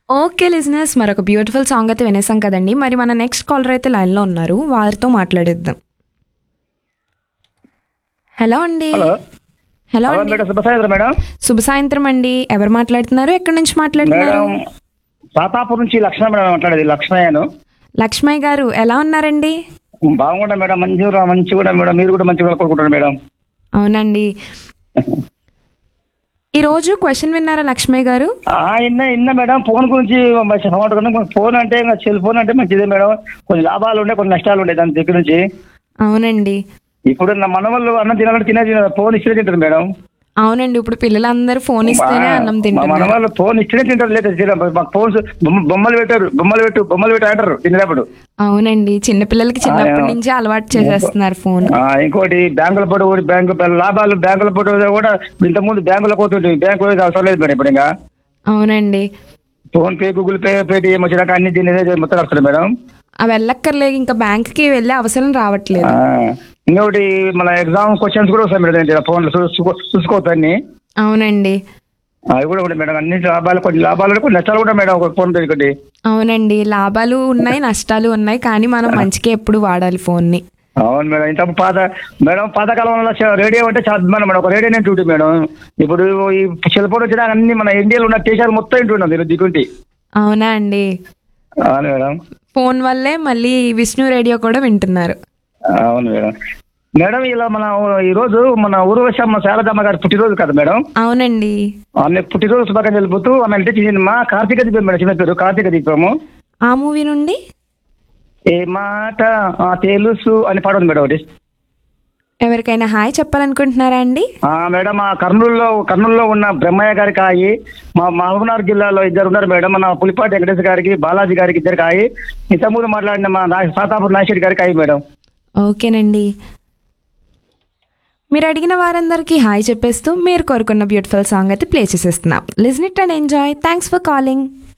Okay లిజినెస్ మరొక beautiful song అయితే వినేసాం కదండి మరి మన నెక్స్ట్ కాలర్ అయితే లైన్లో ఉన్నారు వారితో మాట్లాడిద్దాం హలో అండి హలో హలో హలో అండి మేడం శుభ సాయంత్రం మేడం శుభ సాయంత్రం అండి ఎవరు మాట్లాడుతున్నారు ఎక్కడి నుంచి మాట్లాడుతున్నారు మేడం సాతాపూర్ నుంచి లక్ష్మణ మేడం మాట్లాడేది లక్ష్మయ్యను లక్ష్మయ్య గారు ఎలా ఉన్నారండి బాగుంటా మేడం మంచిగా మంచిగా కూడా మేడం మీరు కూడా మంచిగా కోరుకుంటారు మేడం అవునండి ఈరోజు క్వశ్చన్ విన్నారా లక్ష్మయ్య గారు ఆ, ఇన్న ఇన్న మేడం ఫోన్ గురించి మంచి సమాచారం కన్నా ఫోన్ అంటే ఇంకా సెల్ ఫోన్ అంటే మంచిదే మేడం కొన్ని లాభాలు ఉండే కొన్ని నష్టాలు ఉండే దాని దగ్గర నుంచి అవునండి ఇప్పుడు నా మనవాళ్ళు అన్నం తినాలంటే తినేది ఫోన్ ఇస్తే తింటారు మేడం అవునండి ఇప్పుడు పిల్లలందరూ ఫోన్ ఇస్తేనే అన్నం మా తింటున్నారు మనవాళ్ళు ఫోన్ ఇస్తేనే తింటారు లేదు తినరు. మాకు ఫోన్స్ బొమ్మ- బొమ్మలు పెట్టారు బొమ్మలు పెట్టు బొమ్మలు పెట్టు అంటారు తినేటప్పుడు అవునండి చిన్నపిల్లలకి చిన్నప్పటి నుంచే అలవాటు చేసేస్తున్నారు ఫోన్ ఆ, ఇంకోటి బ్యాంకుల పోటీ కూడా బ్యాంకు లాభాలు బ్యాంకుల పోటీ కూడా ఇంతకుముందు బ్యాంకులో పోతుంటే బ్యాంకు పోయేది అవసరం లేదు మేడం ఇప్పుడు ఇంకా అవునండి PhonePe Google pay Paytm వచ్చినాక అన్ని దీని మీద మొత్తం వస్తుంది మేడం అవి వెళ్ళక్కర్లేదు ఇంకా బ్యాంక్కి వెళ్ళే అవసరం రావట్లేదు ఆ, ఇంకొకటి మన ఎగ్జామ్ క్వశ్చన్స్ కూడా వస్తాయి మేడం దీంట్లో ఫోన్లో చూసుకో చూసుకోవచ్చు అన్ని అవునండి అవి కూడా ఉంటాయి మేడం అన్ని లాభాలు కొన్ని లాభాలు ఉన్నాయి, కొన్ని నష్టాలు కూడా మేడం ఒక ఫోన్ ఒకటి అవునండి లాభాలు ఉన్నాయి నష్టాలు ఉన్నాయి కానీ మనం మంచిగా ఎప్పుడు వాడాలి ఫోన్ని అవును మేడం ఇంత పాత మేడం పాతకాలంలో చ- రేడియో అంటే చాలా అభిమానం మేడం ఒక రేడియో నేను చూడు మేడం ఇప్పుడు ఈ సెల్ ఫోన్ వచ్చినా అన్ని మన ఇండియాలో ఉన్న దేశాలు మొత్తం వింటున్నాం నేను దిగుంటి అవునా అండి అవును మేడం ఫోన్ వల్లే మళ్ళీ విష్ణు రేడియో కూడా వింటున్నారు అవును మేడం మేడం ఇలా మన ఈ రోజు మన ఊర్వశమ్మ శారదమ్మ గారి పుట్టినరోజు కదా మేడం అవునండి ఆమె పుట్టినరోజు శుభాకాంక్షలు తెలుపుతూ ఆమె అంటే చిన్న మా కార్తీక దీపం మేడం చిన్న పేరు కార్తీక దీపము ఆ మూవీ నుండి ఏ మాట ఆ, తెలుసు అని పాడదు మేడం ఒకటి ఎవరికైనా హాయ్ చెప్పాలనుకుంటున్నారా అండి ఆ, మేడం మా కర్నూలులో కర్నూలులో ఉన్న బ్రహ్మయ్య గారికి కాయి మా మహబూబ్నగర్ జిల్లాలో ఇద్దరు ఉన్నారు మేడం మన పులిపాటి వెంకటేశ్వర గారికి బాలాజీ గారికి ఇద్దరు కాయి ఇంతకుముందు మాట్లాడిన మా నా- సాతాపూర్ నాగేశ్వరి గారికి కాయి మేడం ఓకేనండి మీరు అడిగిన వారందరికీ హాయ్ చెప్పేస్తూ మీరు కోరుకున్న బ్యూటిఫుల్ సాంగ్ అయితే ప్లే చేసేస్తున్నాం listen it and enjoy thanks for calling